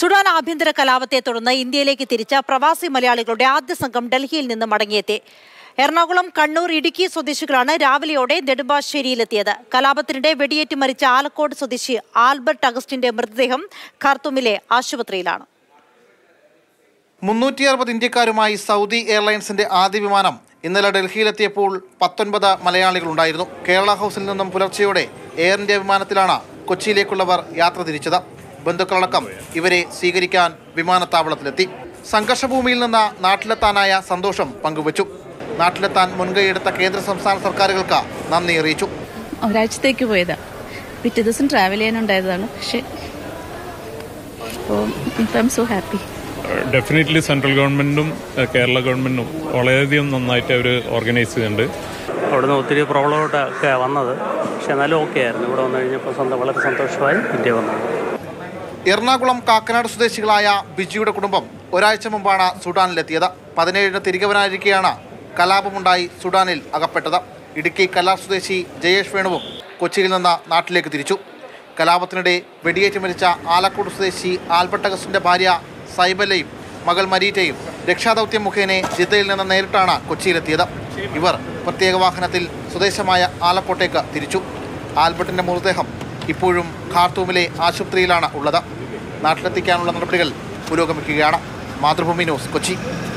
Sudan ആഭ്യന്തര കലാപത്തെ തുടർന്ന് ഇന്ത്യയിലേക്ക് തിരിച്ച പ്രവാസി മലയാളികളുടെ ആദ്യ സംഘം ഡൽഹിയിൽ നിന്ന് മടങ്ങിയെത്തി എറണാകുളം കണ്ണൂർ ഇടുക്കി സ്വദേശികളാണ് രാവിലെയോടെ നെടുമ്പാശ്ശേരിയിലെത്തിയത് കലാപത്തിനിടെ വെടിയേറ്റ് മരിച്ച ആലക്കോട് സ്വദേശി ആൽബർട്ട് അഗസ്റ്റിന്റെ മൃതദേഹം ഖാർത്തുമിലെ ആശുപത്രിയിലാണ് മുന്നൂറ്റി അറുപത് ഇന്ത്യക്കാരുമായി സൗദി എയർലൈൻസിന്റെ ആദ്യ വിമാനം ഇന്നലെ ഡൽഹിയിലെത്തിയപ്പോൾ പത്തൊൻപത് മലയാളികളുണ്ടായിരുന്നു കേരള ഹൗസിൽ നിന്നും പുലർച്ചെയോടെ എയർ ഇന്ത്യ വിമാനത്തിലാണ് കൊച്ചിയിലേക്കുള്ളവർ യാത്ര തിരിച്ചത് ബന്ധുക്കളടക്കം ഇവരെ സ്വീകരിക്കാൻ വിമാനത്താവളത്തിലെത്തി സംഘർഷഭൂമിയിൽ നിന്ന് നാട്ടിലെത്താനായ സന്തോഷം പങ്കുവച്ചു നാട്ടിലെത്താൻ മുൻകൈയെടുത്ത കേന്ദ്ര സംസ്ഥാന സർക്കാരുകൾക്ക് നന്ദി അറിയിച്ചു ഒരാഴ്ചത്തേക്ക് പോയതാ പിറ്റേ ദിവസം ട്രാവൽ ചെയ്യാനുണ്ടായതാണ് പക്ഷെ അപ്പോൾ ഇപ്പം I'm so happy definitely central ഗവൺമെന്റും ഏഹ്, കേരള ഗവൺമെന്റും വളരെയധികം നന്നായിട്ട് അവർ ഓർഗനൈസ് ചെയ്യുന്നുണ്ട് അവിടുന്ന് ഒത്തിരി പ്രോബ്ലമോട്ടൊക്കെ വന്നത് പക്ഷെ എന്നാലും ഓക്കെ ആയിരുന്നു ഇവിടെ വന്നു കഴിഞ്ഞപ്പോൾ സ്വന്തം വളരെ സന്തോഷമായി ഇന്ത്യ വന്നത് എറണാകുളം കാക്കനാട് സ്വദേശികളായ ബിജിയുടെ കുടുംബം ഒരാഴ്ച മുമ്പാണ് സുഡാനിലെത്തിയത് പതിനേഴിന് തിരികെ വരാനിരിക്കെയാണ് കലാപമുണ്ടായി സുഡാനിൽ അകപ്പെട്ടത് ഇടുക്കി കല്ലാർ സ്വദേശി ജയേഷ് വേണുവും കൊച്ചിയിൽ നിന്ന് നാട്ടിലേക്ക് തിരിച്ചു കലാപത്തിനിടെ വെടിയേറ്റ് മരിച്ച ആലക്കോട് സ്വദേശി ആൽബർട്ട് അഗസ്റ്റിന്റെ ഭാര്യ സൈബലയും മകൾ മരീറ്റയും രക്ഷാദൗത്യം മുഖേന ജിദ്ദയിൽ നിന്ന് നേരിട്ടാണ് കൊച്ചിയിലെത്തിയത് ഇവർ പ്രത്യേക വാഹനത്തിൽ സ്വദേശമായ ആലക്കോട്ടേക്ക് തിരിച്ചു ആൽബർട്ടിന്റെ മൃതദേഹം ഇപ്പോഴും ഖാർത്തൂമിലെ ആശുപത്രിയിലാണ് ഉള്ളത് നാട്ടിലെത്തിക്കാനുള്ള നടപടികൾ പുരോഗമിക്കുകയാണ് മാതൃഭൂമി ന്യൂസ് കൊച്ചി